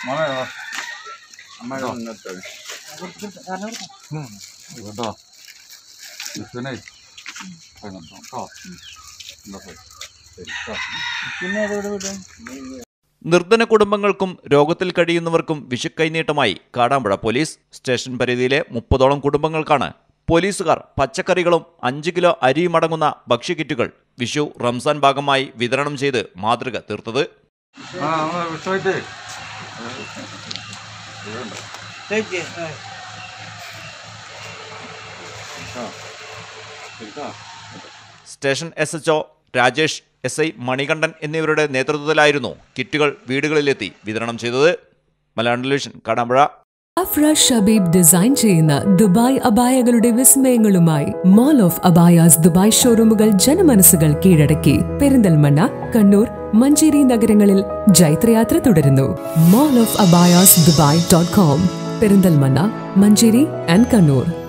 മോനെ വാ. അമ്മയുടെ ഇന്നത്തെ കേട്ടോ ക്രിസ്ത്യനെ കേട്ടോ എന്താ ശരി കേട്ടോ പിന്നെ അതോട് വിടും നിർധന കുടുംബങ്ങൾക്കും രോഗത്തിൽ കഴിയുന്നവർക്കും വിഷുക്കൈനീട്ടമായി കാടാമ്പുഴ പോലീസ് സ്റ്റേഷൻ പരിധിയിലെ മുപ്പതോളം കുടുംബങ്ങൾക്കാണ് പോലീസുകാർ പച്ചക്കറികളും അഞ്ച് കിലോ അരിയും അടങ്ങുന്ന ഭക്ഷ്യക്കിറ്റുകൾ വിഷു റംസാൻ ഭാഗമായി വിതരണം ചെയ്ത് മാതൃക തീർത്തത് ആ നമ്മൾ വിഷയത്തെ കഴിച്ചേ station S H Rajesh S I Manikandan എന്നിവരുടെ നേതൃത്വത്തിലായിരുന്നു കിറ്റുകൾ വീടുകളിലെത്തി വിതരണം ചെയ്തത് മലയാളം ടെലിവിഷൻ കാടാമ്പുഴ അഫ്ര ഷബീബ് ഡിസൈൻ ചെയ്യുന്ന ദുബായ് അബായകളുടെ വിസ്മയങ്ങളുമായി മോൾ ഓഫ് അബായാസ് ദുബായ് ഷോറൂമുകൾ ജനമനസ്സുകൾ കീഴടക്കി പെരിന്തൽമണ്ണ കണ്ണൂർ മഞ്ചേരി നഗരങ്ങളിൽ ജൈത്രയാത്ര തുടരുന്നു mall of abayas Dubai dot com Perinthalmanna Manjeri and Kannur